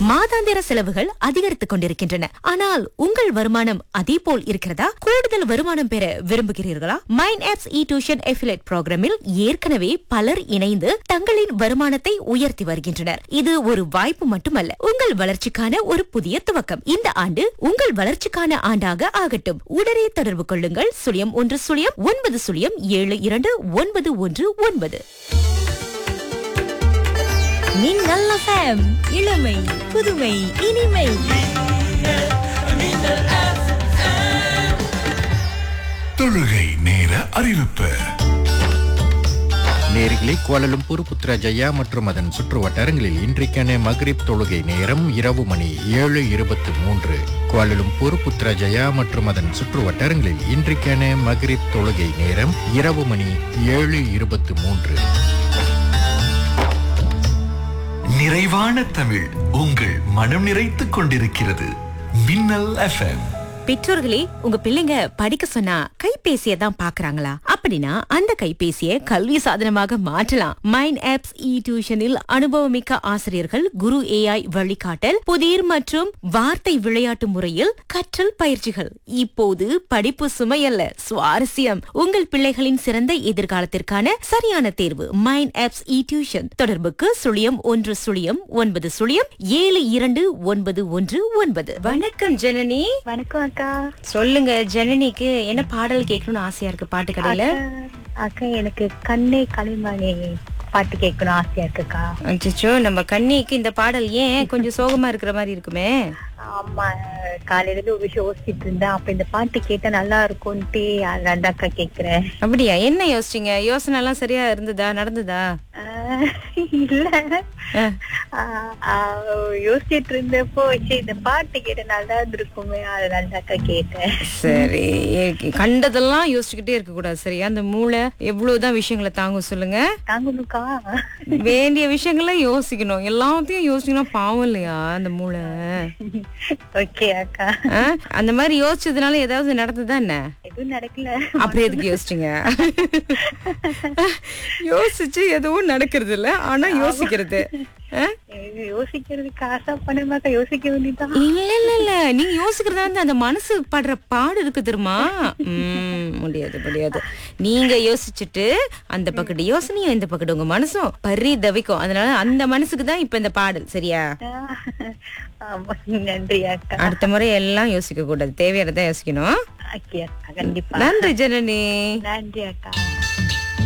மாதாந்திர செலவுகள் அதிகரித்துக் கொண்டிருக்கின்றன ஆனால் உங்கள் வருமானம் அதே போல் இருக்கிறதா கூடுதல் வருமானம் பெற விரும்புகிறீர்களா mind apps e tuition affiliate ப்ரோக்ராமில் ஏற்கனவே பலர் இணைந்து தங்களின் வருமானத்தை உயர்த்தி வருகின்றனர் இது ஒரு வாய்ப்பு மட்டுமல்ல உங்கள் வளர்ச்சிக்கான ஒரு புதிய துவக்கம் இந்த ஆண்டு உங்கள் வளர்ச்சிக்கான ஆண்டாக ஆகட்டும் உடனே தொடர்பு கொள்ளுங்கள் சுழியம் ஒன்று சுழியம் ஒன்பது சுழியம் ஏழு இரண்டு ஒன்பது ஒன்று ஒன்பது மின்னல் FM இளமை புதுமை இனிமை தொழுகை நேர அறிவிப்பு நேரிலே கோலலும்பூர் புத்ரஜயா மற்றும் அதன் சுற்று வட்டாரங்களில் இன்றைக்கான மக்ரிப் தொழுகை நேரம் இரவு மணி ஏழு இருபத்து மூன்று கோலலும்பூர் புத்ரஜயா மற்றும் அதன் சுற்று வட்டாரங்களில் இன்றைக்கான மக்ரிப் தொழுகை நேரம் இரவு மணி ஏழு இருபத்து மூன்று நிறைவான தமிழ் உங்கள் மனம் நிறைத்துக் கொண்டிருக்கிறது மின்னல் எஃப்எம் பெற்றோர்களே உங்க பிள்ளைங்க படிக்க சொன்னா கைபேசியை தான் பாக்குறாங்களா அப்படின்னா அந்த கைபேசியை கல்வி சாதனமாக மாற்றலாம் மைண்ட் ஆப்ஸ் இ டியூஷனில் அனுபவமிக்க ஆசிரியர்கள் குரு ஏஐ வழிகாட்டல் புதிர் மற்றும் வார்த்தை விளையாட்டு முறையில் கற்றல் பயிற்சிகள் இப்போது படிப்பு சுமையல்ல சுவாரஸ்யம் உங்கள் பிள்ளைகளின் சிறந்த எதிர்காலத்திற்கான சரியான தேர்வு மைண்ட் ஆப்ஸ் இ டியூஷன் தொடர்புக்கு சுழியம் ஒன்று சுழியம் ஒன்பது சுழியம் ஏழு இரண்டு ஒன்பது ஒன்று ஒன்பது வணக்கம் ஜனனி வணக்கம் அக்கா சொல்லுங்க ஜனனிக்கு என்ன பாடல் கேட்கணும்னு ஆசையா இருக்கு பாட்டு கடையில அக்கா எனக்கு கண்ணே கலைமானே பாட்டு கேட்கணும் ஆசையா இருக்குக்கா அச்சோ நம்ம கண்ணிக்கு இந்த பாடல் ஏன் கொஞ்சம் சோகமா இருக்கிற மாதிரி இருக்குமே ஆமா காலையில இருந்து ஒரு விஷயம் யோசிச்சுட்டு இருந்தேன் அப்ப இந்த பாட்டு கேட்டா நல்லா இருக்கும்ட்டு அதான் அக்கா கேக்குறேன் அப்படியா என்ன யோசிச்சீங்க யோசனை எல்லாம் சரியா இருந்ததா நடந்ததா ஆஹ் இல்ல ஆஹ் ஆஹ் யோசிச்சுட்டு இருந்தப்போ சரி இந்த பாட்டு கேட்ட நல்லா இருந்திருக்குமே அதனால தான் அக்கா கேட்டேன் சரி கண்டதெல்லாம் யோசிச்சுக்கிட்டே இருக்க கூடாது சரியா அந்த மூளை எவ்வளவுதான் விஷயங்களை தாங்கும் சொல்லுங்க தாங்கணுக்கா வேண்டிய விஷயங்களை யோசிக்கணும் எல்லாத்தையும் யோசிக்கணும் பாவம் இல்லையா அந்த மூளை ஓகே அக்கா ஆ? அந்த மாதிரி யோசிச்சதுனால ஏதாவது நடந்ததா என்ன எதுவும் நடக்கல அப்புறம் எதுக்கு யோசிச்சீங்க யோசிச்சு எதுவும் நடக்கிறது இல்ல ஆனா யோசிக்கிறது ஆ? யோசிக்கிறதுக்கு ஆசை பண்ணமாக்கா யோசிக்க வேண்டியதான் இல்ல இல்ல இல்ல நீங்க யோசிக்கிறதா வந்து அந்த மனசு படுற பாடு இருக்கு தெரியுமா உம், முடியாது முடியாது நீங்க யோசிச்சுட்டு அந்த பக்கத்து யோசனையும் இந்த பக்கத்து உங்க மனசும் பரி தவிக்கும் அதனால அந்த மனசுக்கு தான் இப்ப இந்த பாடல் சரியா ஆமா நன்றி அக்கா அடுத்த முறை எல்லாம் யோசிக்க கூடாது தேவையானதான் யோசிக்கணும் ஓகே அக்கா கண்டிப்பா நன்றி ஜனனி நன்றி அக்கா